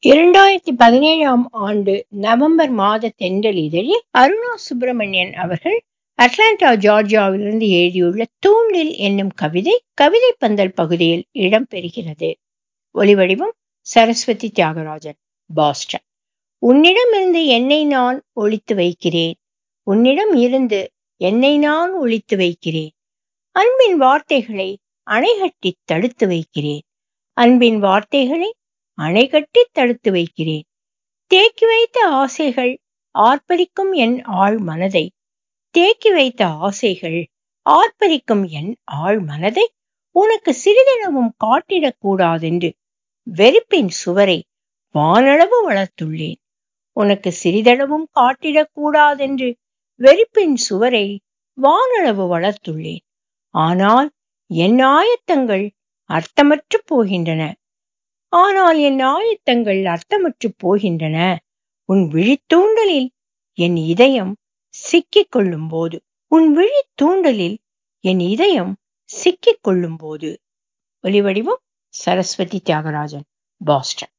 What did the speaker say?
இரண்டாயிரத்தி பதினேழாம் ஆண்டு நவம்பர் மாத தென்றல் இதழில் அருணா சுப்பிரமணியன் அவர்கள் அட்லாண்டா ஜார்ஜியாவிலிருந்து எழுதியுள்ள தூண்டில் என்னும் கவிதை கவிதை பந்தல் பகுதியில் இடம்பெறுகிறது ஒலிவடிவம் சரஸ்வதி தியாகராஜன் பாஸ்டன் உன்னிடம் இருந்து என்னை நான் ஒழித்து வைக்கிறேன் உன்னிடம் இருந்து என்னை நான் ஒழித்து வைக்கிறேன் அன்பின் வார்த்தைகளை அணைகட்டி தடுத்து வைக்கிறேன் அன்பின் வார்த்தைகளை அணைகட்டி தடுத்து வைக்கிறேன் தேக்கி வைத்த ஆசைகள் ஆர்ப்பரிக்கும் என் ஆழ் மனதை தேக்கி வைத்த ஆசைகள் ஆர்ப்பரிக்கும் என் ஆழ் மனதை உனக்கு சிறிதளவும் காட்டிடக் கூடாதென்று வெறுப்பின் சுவரை வானளவு வளர்த்துள்ளேன் உனக்கு சிறிதளவும் காட்டிடக் கூடாதென்று வெறுப்பின் சுவரை வானளவு வளர்த்துள்ளேன் ஆனால் என் ஆயத்தங்கள் அர்த்தமற்று போகின்றன ஆனால் என் ஆயத்தங்கள் அர்த்தமற்று போகின்றன உன் விழித்தூண்டலில் என் இதயம் சிக்கிக் கொள்ளும் போது உன் விழித்தூண்டலில் என் இதயம் சிக்கிக் கொள்ளும் போது ஒலிவடிவம் சரஸ்வதி தியாகராஜன் பாஸ்டன்